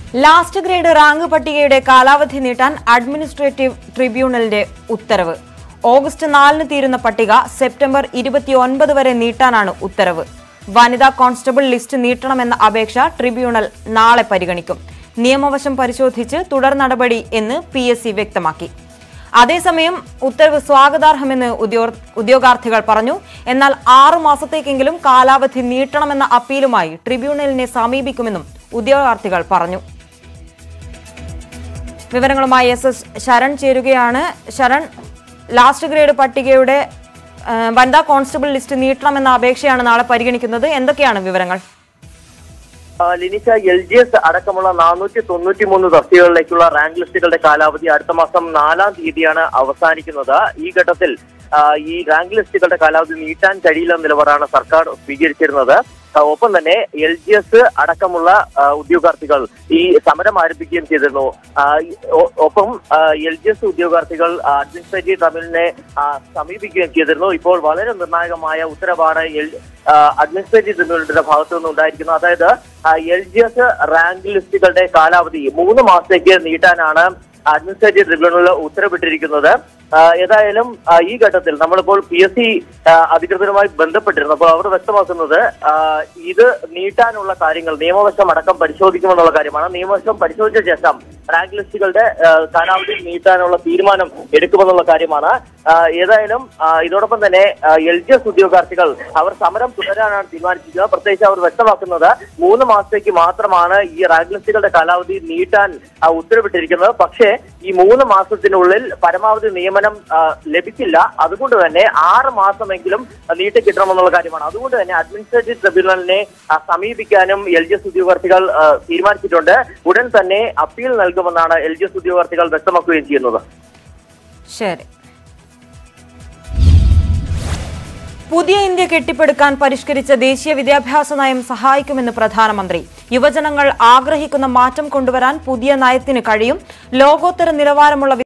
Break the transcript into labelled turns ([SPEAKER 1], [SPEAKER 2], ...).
[SPEAKER 1] last grade rank പട്ടികയുടെ കാലാവധി നീട്ടാൻ അഡ്മിനിസ്ട്രേറ്റീവ് ട്രിബ്യൂണലിന്റെ ഉത്തരവ് ഓഗസ്റ്റ് നാലിന് തീരുന്ന പട്ടിക സെപ്റ്റംബർ ഇരുപത്തിയൊൻപത് വരെ നീട്ടാനാണ് ഉത്തരവ് വനിതാ കോൺസ്റ്റബിൾ ലിസ്റ്റ് നീട്ടണമെന്ന അപേക്ഷ ട്രിബ്യൂണൽ നാളെ പരിഗണിക്കും നിയമവശം പരിശോധിച്ച് തുടർ നടപടി എന്ന് പി എസ് സി വ്യക്തമാക്കി അതേസമയം ഉത്തരവ് സ്വാഗതാർഹമെന്ന് ഉദ്യോ- ഉദ്യോഗാർത്ഥികൾ പറഞ്ഞു എന്നാൽ ആറു മാസത്തേക്കെങ്കിലും കാലാവധി നീട്ടണമെന്ന അപ്പീലുമായി ട്രിബ്യൂണലിനെ സമീപിക്കുമെന്നും ഉദ്യോഗാർത്ഥികൾ പറഞ്ഞു വിവരങ്ങളുമായി എസ് എസ് ശരൺ ചേരുകയാണ് ശരൺ ലാസ്റ്റ് ഗ്രേഡ് പട്ടികയുടെ ആ, വനിതാ കോൺസ്റ്റബിൾ ലിസ്റ്റ് നീട്ടണമെന്ന അപേക്ഷയാണ് നാളെ പരിഗണിക്കുന്നത് എന്തൊക്കെയാണ് വിവരങ്ങൾ
[SPEAKER 2] ആ, ലിനിഷ എൽ ജി എസ് അടക്കമുള്ള നാനൂറ്റി തൊണ്ണൂറ്റി മൂന്ന് തസ്തികകളിലേക്കുള്ള റാങ്ക് ലിസ്റ്റുകളുടെ കാലാവധി അടുത്ത മാസം നാലാം തീയതിയാണ് അവസാനിക്കുന്നത് ഈ ഘട്ടത്തിൽ ആ, ഈ റാങ്ക് ലിസ്റ്റുകളുടെ കാലാവധി നീട്ടാൻ കഴിയില്ലെന്ന നിലപാടാണ് സർക്കാർ സ്വീകരിച്ചിരുന്നത് ആ, ഒപ്പം തന്നെ എൽ ജി എസ് അടക്കമുള്ള ആ, ഉദ്യോഗാർത്ഥികൾ ഈ സമരം ആരംഭിക്കുകയും ചെയ്തിരുന്നു ആ, ഈ- ഒ- ഒപ്പം എൽ ജി എസ് ഉദ്യോഗാർത്ഥികൾ ആ, അഡ്മിനിസ്ട്രേറ്റീവ് ട്രിബ്യൂണലിനെ ആ, സമീപിക്കുകയും ചെയ്തിരുന്നു ഇപ്പോൾ വളരെ നിർണായകമായ ഉത്തരവാണ് എൽ ആ, അഡ്മിനിസ്ട്രേറ്റീവ് ട്രിബ്യൂണലിന്റെ ഭാഗത്തു നിന്ന് ഉണ്ടായിരിക്കുന്നത് അതായത് എൽ ജി എസ് റാങ്ക് ലിസ്റ്റുകളുടെ കാലാവധി മൂന്ന് മാസത്തേക്ക് നീട്ടാനാണ് അഡ്മിനിസ്ട്രേറ്റീവ് ട്രിബ്യൂണൽ ഉത്തരവിട്ടിരിക്കുന്നത് ആ, ഏതായാലും ആ, ഈ ഘട്ടത്തിൽ നമ്മളിപ്പോൾ പി എസ് സി അധികൃതരുമായി ബന്ധപ്പെട്ടിരുന്നു അപ്പോൾ അവർ വ്യക്തമാക്കുന്നത് ആ, ഇത് നീട്ടാനുള്ള കാര്യങ്ങൾ നിയമവശം അടക്കം പരിശോധിക്കുമെന്നുള്ള കാര്യമാണ് നിയമവശം പരിശോധിച്ച ശേഷം റാങ്ക് ലിസ്റ്റുകളുടെ ആ, കാലാവധി നീട്ടാനുള്ള തീരുമാനം എടുക്കുമെന്നുള്ള കാര്യമാണ് ആ, ഏതായാലും ആ, ഇതോടൊപ്പം തന്നെ എൽ ജി എസ് ഉദ്യോഗാർത്ഥികൾ അവർ സമരം തുടരാനാണ് തീരുമാനിച്ചിരിക്കുന്നത് പ്രത്യേകിച്ച് അവർ വ്യക്തമാക്കുന്നത് മൂന്ന് മാസത്തേക്ക് മാത്രമാണ് ഈ റാങ്ക് ലിസ്റ്റുകളുടെ കാലാവധി നീട്ടാൻ ആ, ഉത്തരവിട്ടിരിക്കുന്നത് പക്ഷേ ഈ മൂന്ന് മാസത്തിനുള്ളിൽ പരമാവധി നിയമനം ആ, ലഭിക്കില്ല അതുകൊണ്ട് തന്നെ ആറ് മാസമെങ്കിലും നീട്ടി കിട്ടണമെന്നുള്ള കാര്യമാണ് അതുകൊണ്ട് തന്നെ അഡ്മിനിസ്ട്രേറ്റീവ് ട്രിബ്യൂണലിനെ ആ, സമീപിക്കാനും എൽ ജി എസ് ഉദ്യോഗാർത്ഥികൾ ആ, തീരുമാനിച്ചിട്ടുണ്ട് ഉടൻ തന്നെ അപ്പീൽ നൽകുമെന്നാണ് എൽ ജി എസ് ഉദ്യോഗാർത്ഥികൾ വ്യക്തമാക്കുകയും ചെയ്യുന്നത്
[SPEAKER 1] ശരി പുതിയ ഇന്ത്യ കെട്ടിപ്പടുക്കാൻ പരിഷ്കരിച്ച ദേശീയ വിദ്യാഭ്യാസ നയം സഹായിക്കുമെന്ന് പ്രധാനമന്ത്രി യുവജനങ്ങൾ ആഗ്രഹിക്കുന്ന മാറ്റം കൊണ്ടുവരാൻ പുതിയ നയത്തിന് കഴിയും ലോകോത്തര നിലവാരമുള്ള